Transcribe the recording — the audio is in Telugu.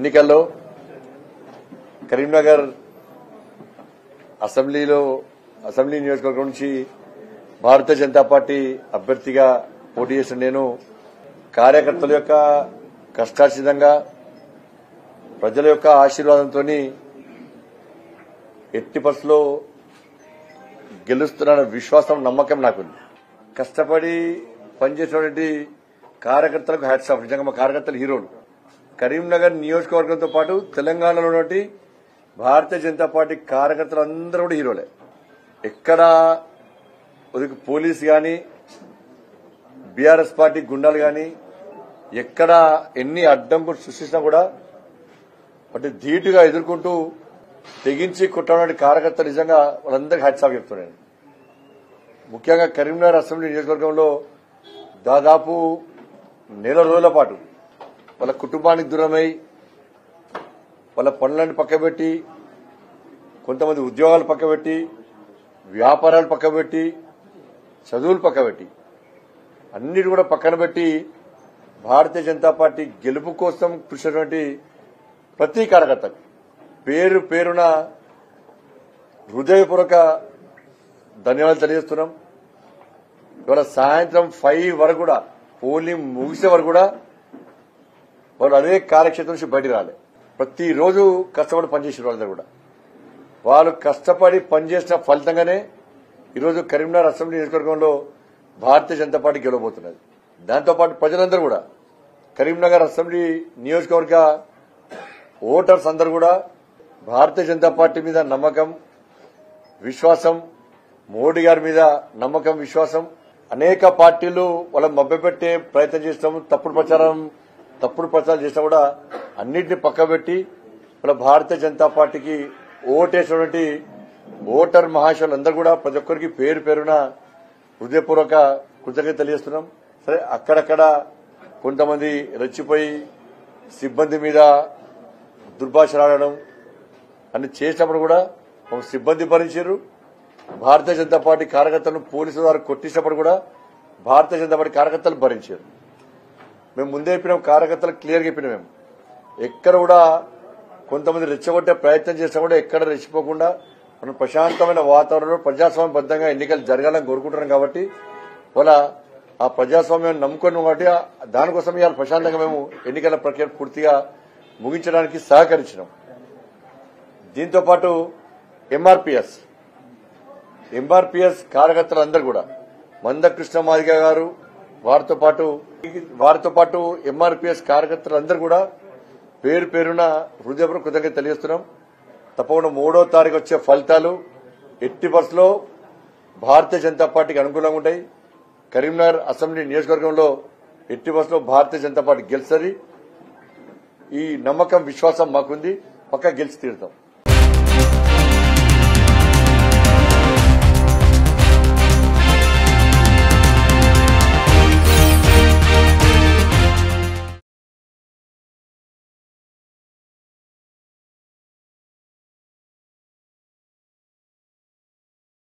ఎన్నికల్లో కరీంనగర్ అసెంబ్లీలో అసెంబ్లీ నియోజకవర్గం నుంచి భారతీయ జనతా పార్టీ అభ్యర్థిగా పోటీ చేసిన నేను కార్యకర్తల యొక్క కష్టార్జితంగా ప్రజల యొక్క ఆశీర్వాదంతో ఎట్టి పరిస్థితుల్లో గెలుస్తున్న విశ్వాసం నమ్మకం నాకుంది కష్టపడి పనిచేసినటువంటి కార్యకర్తలకు హ్యాట్స్ ఆఫ్ నిజంగా మా కార్యకర్తలు హీరోలు కరీంనగర్ నియోజకవర్గంతో పాటు తెలంగాణలో ఉన్నటువంటి భారతీయ జనతా పార్టీ కార్యకర్తలు అందరూ కూడా హీరోలే ఎక్కడ ఉదకి పోలీస్ గాని బీఆర్ఎస్ పార్టీ గుండాలు గాని ఎక్కడ ఎన్ని అడ్డంకులు సృష్టించినా కూడా వాటి ధీటుగా ఎదుర్కొంటూ తెగించి కొట్టడానికి కార్యకర్తలు నిజంగా వాళ్ళందరికీ హ్యాట్స్ ఆఫ్ చెప్తున్నాను ముఖ్యంగా కరీంనగర్ అసెంబ్లీ నియోజకవర్గంలో దాదాపు నెల రోజుల పాటు వాళ్ళ కుటుంబానికి దూరమై వాళ్ళ పనులను పక్కబెట్టి కొంతమంది ఉద్యోగాలు పక్కబెట్టి వ్యాపారాలు పక్కబెట్టి చదువులు పక్కబెట్టి అన్నిటి కూడా పక్కన పెట్టి భారతీయ జనతా పార్టీ గెలుపు కోసం కృషినటువంటి ప్రతి కార్యకర్తకు పేరు పేరున హృదయపూర్వక ధన్యవాదాలు తెలియజేస్తున్నాం ఇవాళ సాయంత్రం ఫైవ్ వరకు కూడా పోలింగ్ ముగిసే వరకు కూడా వాళ్ళు అదే కార్యక్షేత్రం నుంచి బయటికి రాలే ప్రతిరోజు కష్టపడి పనిచేసిన వాళ్ళందరూ కూడా వాళ్ళు కష్టపడి పనిచేసిన ఫలితంగానే ఈరోజు కరీంనగర్ అసెంబ్లీ నియోజకవర్గంలో భారతీయ జనతా పార్టీ గెలవబోతున్నది దాంతోపాటు ప్రజలందరూ కూడా కరీంనగర్ అసెంబ్లీ నియోజకవర్గ ఓటర్స్ అందరూ కూడా భారతీయ జనతా పార్టీ మీద నమ్మకం విశ్వాసం మోడీ గారి మీద నమ్మకం విశ్వాసం అనేక పార్టీలు వాళ్ళని మభ్యపెట్టే ప్రయత్నం చేస్తాం తప్పుడు ప్రచారం తప్పుడు ప్రచారం చేసినా కూడా అన్నింటినీ పక్కబెట్టి వాళ్ళ భారతీయ జనతా పార్టీకి ఓటేసినటువంటి ఓటర్ మహాశయులందరూ కూడా ప్రతి ఒక్కరికి పేరు పేరున హృదయపూర్వక కృతజ్ఞత తెలియజేస్తున్నాం సరే అక్కడక్కడ కొంతమంది రెచ్చిపోయి సిబ్బంది మీద దుర్భాషలాడడం అని చేసినప్పుడు కూడా ఒక సిబ్బంది భరించారు భారతీయ జనతా పార్టీ కార్యకర్తలను పోలీసుల ద్వారా కొట్టించినప్పుడు కూడా భారతీయ జనతా పార్టీ కార్యకర్తలు భరించారు మేము ముందే చెప్పినాం కార్యకర్తలు క్లియర్గా చెప్పినాం మేము ఎక్కడ కూడా కొంతమంది రెచ్చగొట్టే ప్రయత్నం చేసినా కూడా ఎక్కడ రెచ్చిపోకుండా మనం ప్రశాంతమైన వాతావరణంలో ప్రజాస్వామ్యబద్దంగా ఎన్నికలు జరగాలని కోరుకుంటున్నాం కాబట్టి వాళ్ళ ఆ ప్రజాస్వామ్యాన్ని నమ్ముకున్నాం కాబట్టి ఆ- దానికోసం ఇవాళ ప్రశాంతంగా మేము ఎన్నికల ప్రక్రియ పూర్తిగా ముగించడానికి సహకరించినాం దీంతో పాటు ఎంఆర్పీఎస్ ఎంఆర్పీఎస్ కార్యకర్తలందరూ కూడా మందకృష్ణ మాదిగ గారు వారితో పాటు వారితో పాటు ఎంఆర్పీఎస్ కార్యకర్తలందరూ కూడా పేరు పేరున హృదయపూర్వక కృతజ్ఞత తెలియజేస్తున్నాం తప్పకుండా మూడో తారీఖు వచ్చే ఫలితాలు ఎట్టి బస్సులో భారతీయ జనతా పార్టీకి అనుకూలంగా ఉంటాయి కరీంనగర్ అసెంబ్లీ నియోజకవర్గంలో ఎట్టి బస్సులో భారతీయ జనతా పార్టీ గెలుస్తుంది ఈ నమ్మకం విశ్వాసం మాకుంది పక్కా గెలిచి తీరుతాం